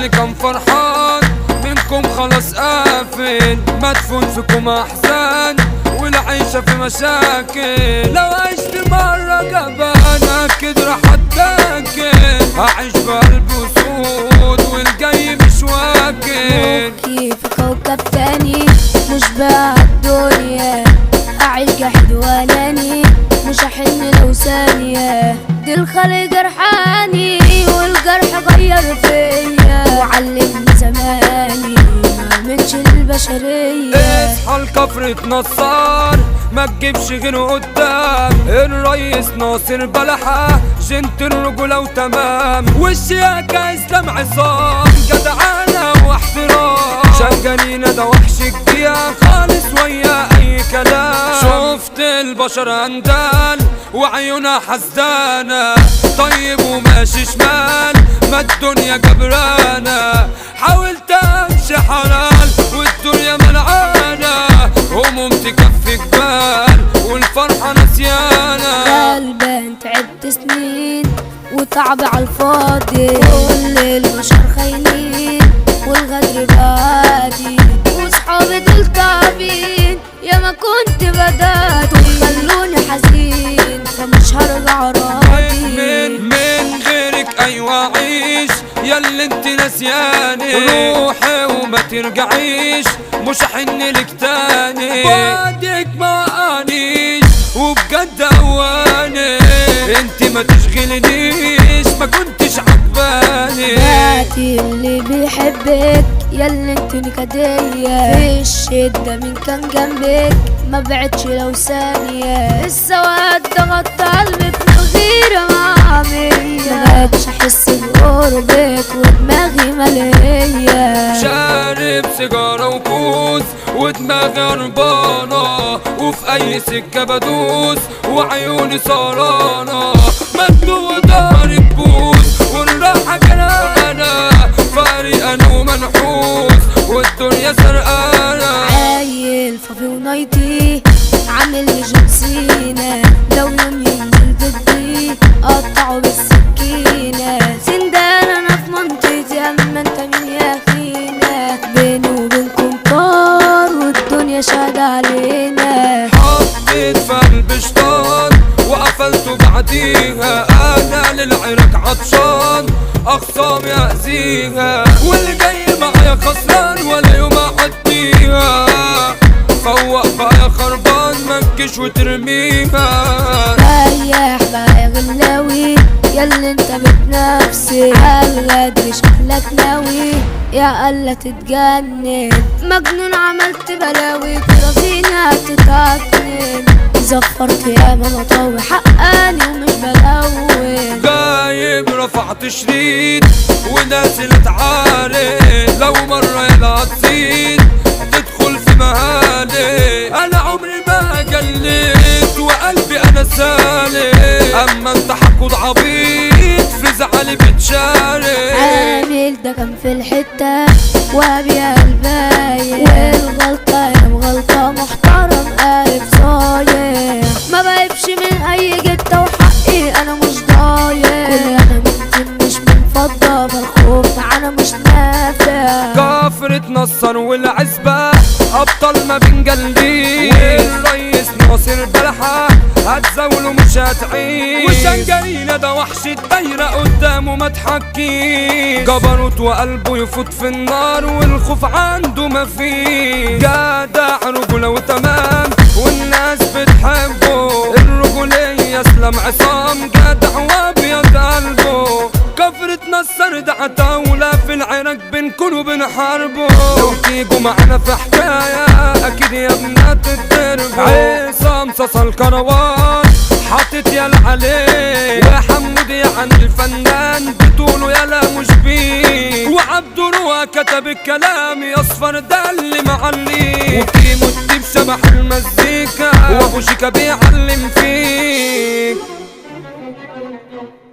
اللي كان فرحان منكم خلاص قافل مدفون فيكم احزان والعيشة في مشاكل لو عشت مرة جبان اكيد راح اتاكل هعيش بقلب وسود والجاي مش واكل مخي في كوكب تاني مش بقى الدنيا أعيش جحد واناني مش هحن لو ثانية دي الخلق جرحاني والجرح غير فيا وعلمني زماني ما منش البشرية اصحى الكفر اتنصر ما تجيبش غيره قدام الريس ناصر بلحة جنت الرجولة وتمام والشياكة اسلام عصام جدعانة واحترام شغالين ده وحش الجيا خالص ويا اي كلام شفت البشر اندال وعيونها حسدانة طيب وماشي شمال ما الدنيا جبرانة حاولت امشي حلال والدنيا منعانة هموم تكفي جبال والفرحة نسيانة غلبان تعبت سنين وتعب على الفاضي كل البشر خاينين والغدر بادي وصحابي دول تعبين يا ما كنت بدات خلوني حزين فمش هرجع راضي من من غيرك ايوه عيش ياللي انت نسياني روحي وما ترجعيش مش حن لك تاني بعدك ما انيش وبجد اواني انت ما تشغلنيش ما كنتش عجباني باتي اللي بيحبك ياللي انت نكدية في الشدة من كان جنبك ما بعدش لو ثانية السواد ضغط قلبك من غير ما عمية ما بقتش احس بقربك ودماغي ملية شارب سيجارة وكوز ودماغي هربانة وفي أي سكة بدوس وعيوني سهرانة مكتوب ضهري بوس والراحة جنانة فارق أنا ومنحوس والدنيا سرقانة عايل فافي ونايتي عامل لي جنسينة لو يوم ينزل ضدي قطعه بالسكينة سندان انا في منطقتي اما انت مين يا اخينا بيني وبينكم طار والدنيا شاد علينا حطيت في قلب شطان وقفلته بعديها انا للعرق عطشان اخصامي اذيها واللي جاي معايا خسران ولا يوم اعديها فوق بقى يا خربان مكش وترميها ريح بقى يا غلاوي ياللي انت بتنافسي عالغدر شكلك ناوي يا قلة تتجنن مجنون عملت بلاوي كرافينا تتعكنن زفرت يا ماما طاوي حقاني ومش بلون جايب رفعت شريط ونازل عالي لو مرة يلا تزيد تدخل في مهالي انا عمري ما قلت وقلبي انا سالي اما انت حقود عبيط في زعلي بتشارك عامل ده كان في الحتة وابيع البايع والغلطة يا غلطة محترم قالب صايع ما بقيبش من اي جتة وحقي انا مش ضايع كل انا ممكن مش من فضة فالخوف معانا مش نافع كافر اتنصر والعزبة أبطال ما بين قلبي والريس ناصر بلحة هتزاوله مش هتعيش وشنجرينا ده وحش الدايرة قدامه ما تحكيش جبروت وقلبه يفوت في النار والخوف عنده ما فيه جدع رجولة وتمام والناس بتحبه الرجولية اسلام عصام جدع وابيض قلبه كفرة نصر ده عتاولة في العراق بنكون وبنحاربه لو تيجوا معانا في حكاية أكيد يا بنات الدرب عصام صاصا الكروان حاطط يلا عليه وحمود عن الفنان بتقولوا يلا مش بيه وعبد روى كتب الكلام يصفر ده اللي معليه وكيمو الديب شبح المزيكا وابو شيكا بيعلم فيك